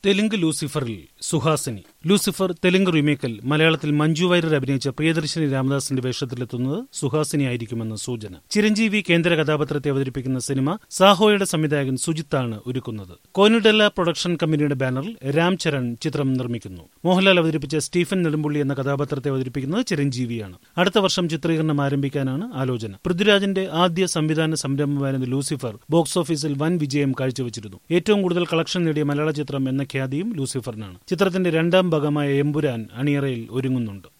തെലുങ്ക് ലൂസിഫറിൽ സുഹാസിനി ലൂസിഫർ തെലുങ്ക് റീമേക്കിൽ മലയാളത്തിൽ മഞ്ജു വാര്യർ അഭിനയിച്ച പ്രിയദർശിനി രാമദാസിന്റെ വേഷത്തിലെത്തുന്നത് സുഹാസിനി ആയിരിക്കുമെന്ന് സൂചന ചിരഞ്ജീവി കേന്ദ്ര കഥാപാത്രത്തെ അവതരിപ്പിക്കുന്ന സിനിമ സാഹോയുടെ സംവിധായകൻ സുജിത്താണ് ഒരുക്കുന്നത് കോനിഡെല്ല പ്രൊഡക്ഷൻ കമ്പനിയുടെ ബാനറിൽ രാം ചരൺ ചിത്രം നിർമ്മിക്കുന്നു മോഹൻലാൽ അവതരിപ്പിച്ച സ്റ്റീഫൻ നെടുമ്പുള്ളി എന്ന കഥാപാത്രത്തെ അവതരിപ്പിക്കുന്നത് ചിരഞ്ജീവിയാണ് അടുത്ത വർഷം ചിത്രീകരണം ആരംഭിക്കാനാണ് ആലോചന പൃഥ്വിരാജിന്റെ ആദ്യ സംവിധാന സംരംഭമായിരുന്ന ലൂസിഫർ ബോക്സ് ഓഫീസിൽ വൻ വിജയം കാഴ്ചവെച്ചിരുന്നു ഏറ്റവും കൂടുതൽ കളക്ഷൻ നേടിയ മലയാള ചിത്രം എന്ന ഖ്യാതിയും ലൂസിഫറിനാണ് ചിത്രത്തിന്റെ രണ്ടാം ഭാഗമായ എമ്പുരാൻ അണിയറയിൽ ഒരുങ്ങുന്നുണ്ട്